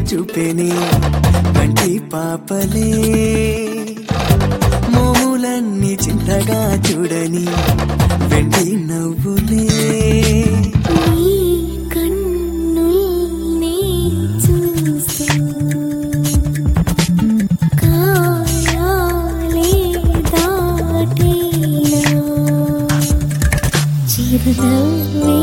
చూపెని కంటి పాపలే మోములన్నీ చింతగా చూడని వెండి నవ్వులే నీ కన్నుల్ని చూస్తూ కాలాలే దాటేనా చిరునవ్వే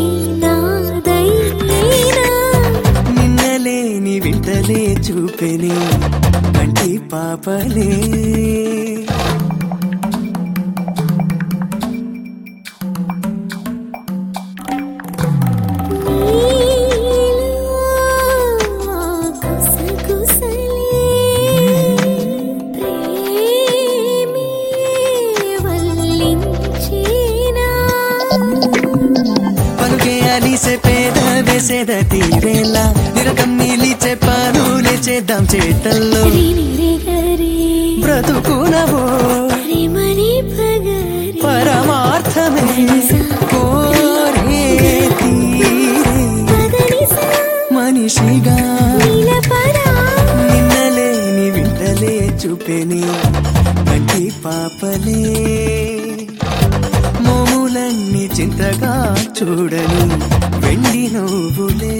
నాదైనా నిన్నలేని వింటలే చూపెని కంటి పాపలే నీలో కుసకుసలే ప్రేమే వల్లించేనా పలుకే అలిసే పేద వేసేద తీరేల నిరకం నిలిచే పానులే చేద్దాం చేతల్లో రినిరిగరి బ్రతుకునవో రిమణి పగరి పరమార్థమే కోరే తీరే పదనిసా మనిషిగా నిలపరా నిన్నలేని వింటలే చూపెని కంటి పాపలే మోములన్నీ చింతగా చూడని వెండి నువ్వులే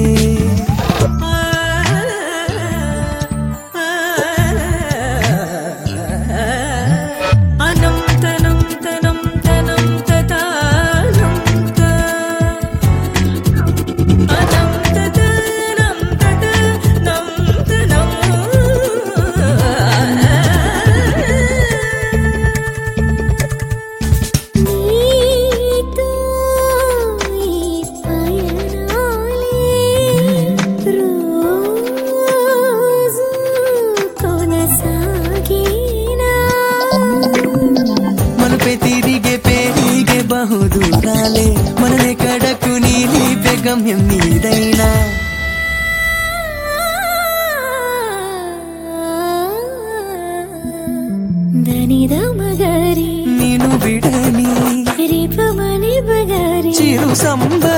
అనంతనం తనం తనం తతానంత అనంత తనం తతనం తనం నీతో ఈ పయనాలే రోజు కొనసాగేనా మనపై తిరిగే పెరిగే బహుదూరాలే మననే కడకు నీలిపే గమ్యం నీదైనా దనిద మగరి నేను విడని రిపమని బగరి చిరు సంబ